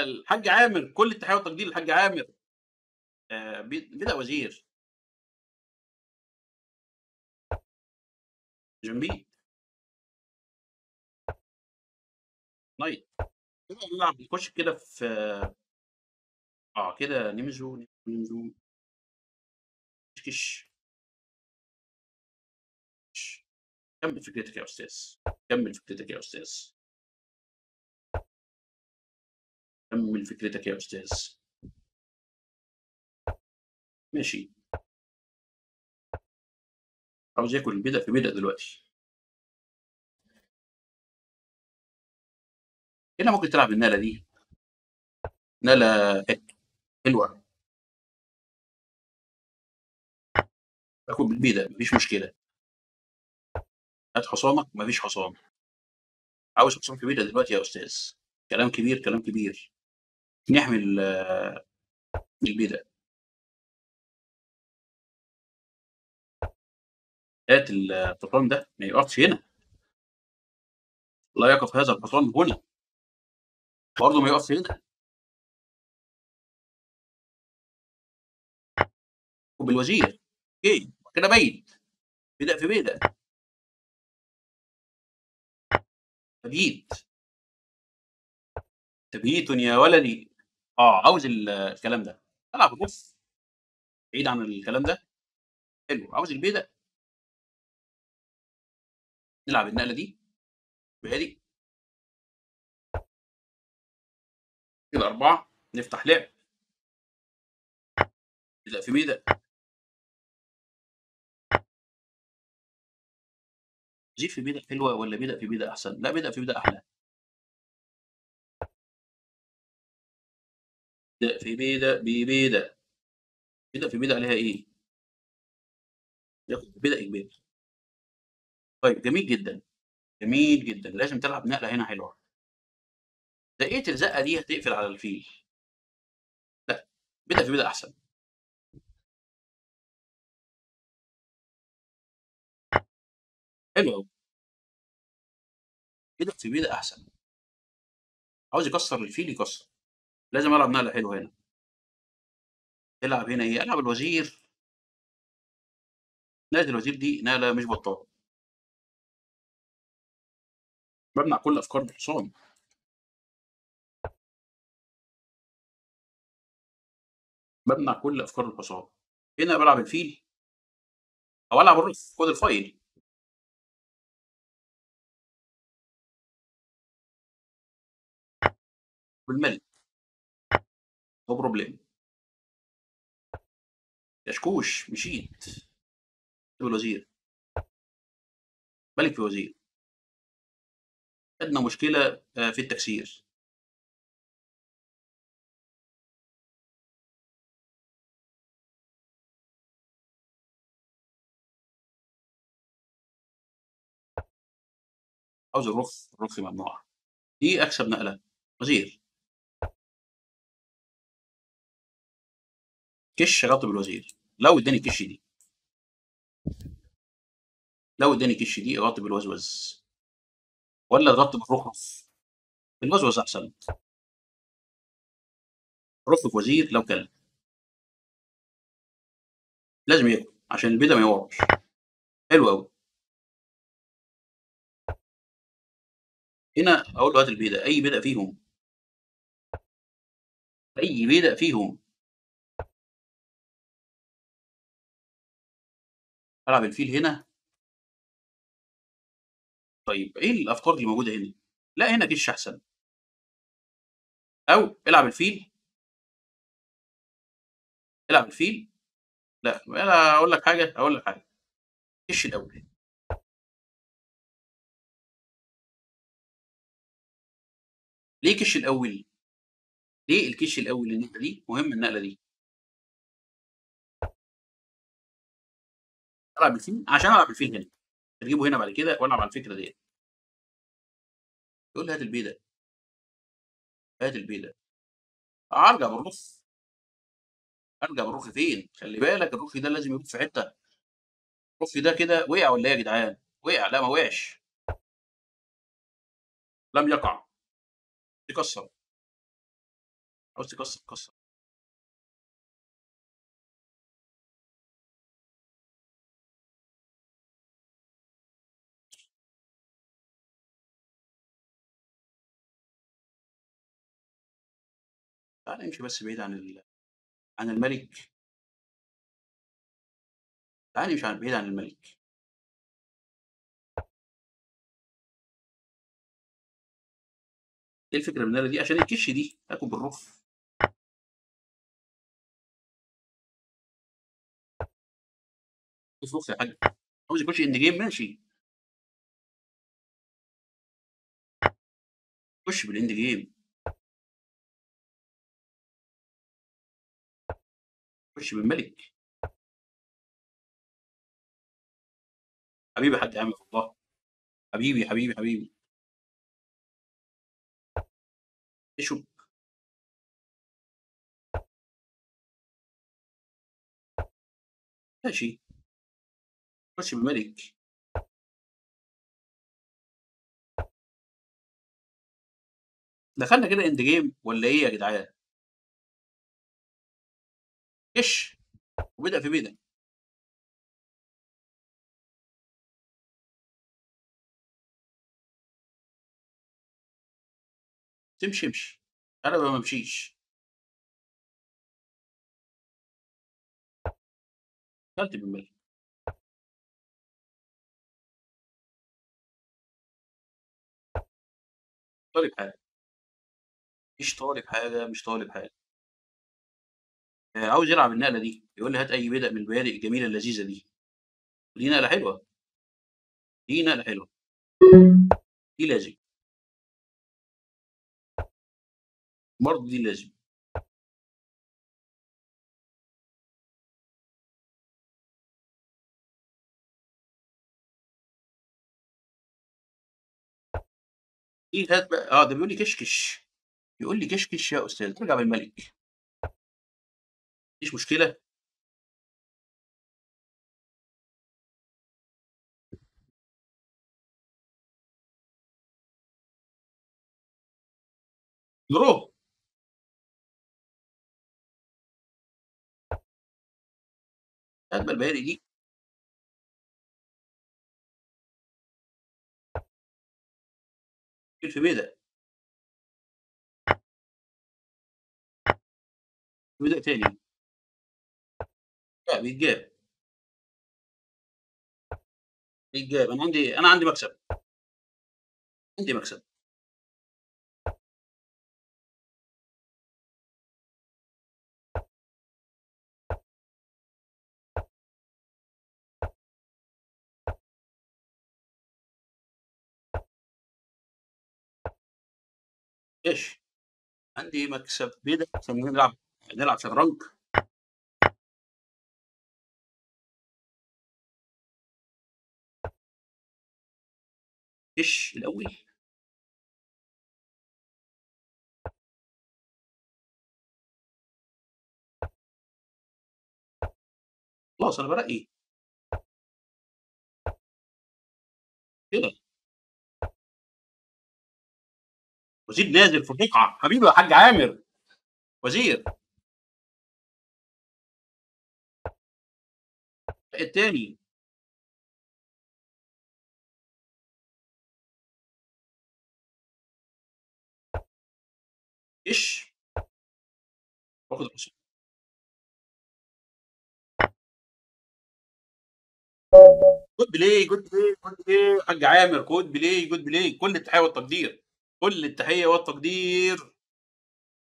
الحاج عامر كل التحيه والتقدير للحاج عامر آه بي- بدأ وزير جنبي نايت كده نلعب نخش كده في اه كده نمزو نمزو كش كش. كمل فكرتك يا استاذ كمل فكرتك يا استاذ كمل فكرتك يا استاذ ماشي عاوز ياكل بدأ في بدأ دلوقتي هنا ممكن تلعب النالة دي نالة حلوة تاكل بالبيدة مفيش مشكلة هات حصانك مفيش حصان عاوز حصان في بيدة دلوقتي يا أستاذ كلام كبير كلام كبير نحمي ال- البيدة هات الحصان ده ما يقفش هنا لا يقف هذا الحصان هنا برضه ما يقفش هنا وبالوزير اوكي كده بيت بدأ في بدأ تبييت تبييت يا ولدي اه عاوز ال- الكلام ده العب النص بعيد عن الكلام ده حلو عاوز البيدق نلعب النقله دي بهادي كده أربعة نفتح لعب بدأ في بدأ جيب في بدأ حلوة ولا بدأ في بدأ أحسن؟ لا بدأ في بدأ أحلى بدأ في بدأ ببدأ بدأ في بدأ عليها إيه؟ ياخد بدأ إجباري طيب جميل جدا جميل جدا لازم تلعب نقلة هنا حلوة دقيقة الزقة دي هتقفل على الفيل لا بدأ في بدأ أحسن حلو أوي بدأ في بدأ أحسن عاوز يكسر الفيل يكسر لازم ألعب نقلة حلوة هنا تلعب هنا إيه؟ ألعب الوزير نقلة الوزير دي نقلة مش بطالة بمنع كل أفكار الحصان بمنع كل أفكار الحصان هنا بلعب الفيل أو ألعب الرص خد الفايل بالملك نو بروبليم كشكوش مشيت بالوزير ملك في وزير عندنا مشكلة آه، في التكسير عاوز الرخ الرخ ممنوع دي أكسب نقلة وزير كش غطي بالوزير لو اداني كش دي لو اداني كش دي غطي بالوزوز ولا غطي بالرخص الوزوز احسن رخ في وزير لو كلب لازم ياكل عشان البيضه ما يوقعش حلو قوي هنا اقول له هات البيضه اي بيضه فيهم اي بيضه فيهم العب الفيل هنا طيب ايه الافكار اللي موجوده هنا لا هنا كش احسن او العب الفيل العب الفيل لا انا اقول لك حاجه اقول لك حاجه كش الاول ليه كش الاول ليه الكش الاول النقله دي مهم النقله دي العب الفيل عشان العب الفيل هنا تجيبه هنا بعد كده والعب على الفكره ديت يقول لي هات البيضه هات البيضه ارجع بالرخ ارجع بالرخ فين خلي بالك الرخ ده لازم يكون في حته الرخ ده كده وقع ولا ايه يا جدعان وقع لا ما وقعش لم يقع يكسر عاوز تكسر كسر تعال امشي بس بعيد عن ال... عن الملك تعال امشي عن بعيد عن الملك ايه الفكره من النار دي عشان الكش دي اكل بالرف بص يا حاج عاوز يخش اند جيم ماشي خش بالاند جيم خش بالملك حبيبي حد يعمل الله حبيبي حبيبي حبيبي اشوف ماشي خش بالملك دخلنا كده اند جيم ولا ايه يا جدعان كش وبدأ في بيدك تمشي امشي انا ما بمشيش دخلت بالملك طالب حاجه مش طالب حاجه مش طالب حاجه آه، عاوز يلعب النقله دي يقول لي هات اي بدأ من البيادق الجميله اللذيذه دي دي نقله حلوه دي نقله حلوه دي لازم برضه دي لازم دي هات بقى اه ده بيقول لي كشكش يقول لي كشكش يا استاذ ترجع بالملك مفيش مشكله درو هات بقى البيادق دي في بيدق بدأ تاني لا بيتجاب بيتجاب انا عندي انا عندي مكسب عندي مكسب ايش عندي مكسب بيدق عشان نلعب نلعب شطرنج ايش الاول خلاص انا برقي كده وزير نازل في الرقعه حبيبي يا حاج عامر وزير التاني ايش واخد الحصان جود بلاي جود بلاي جود بلاي حاج عامر جود بلاي جود بلاي كل التحيه والتقدير كل التحيه والتقدير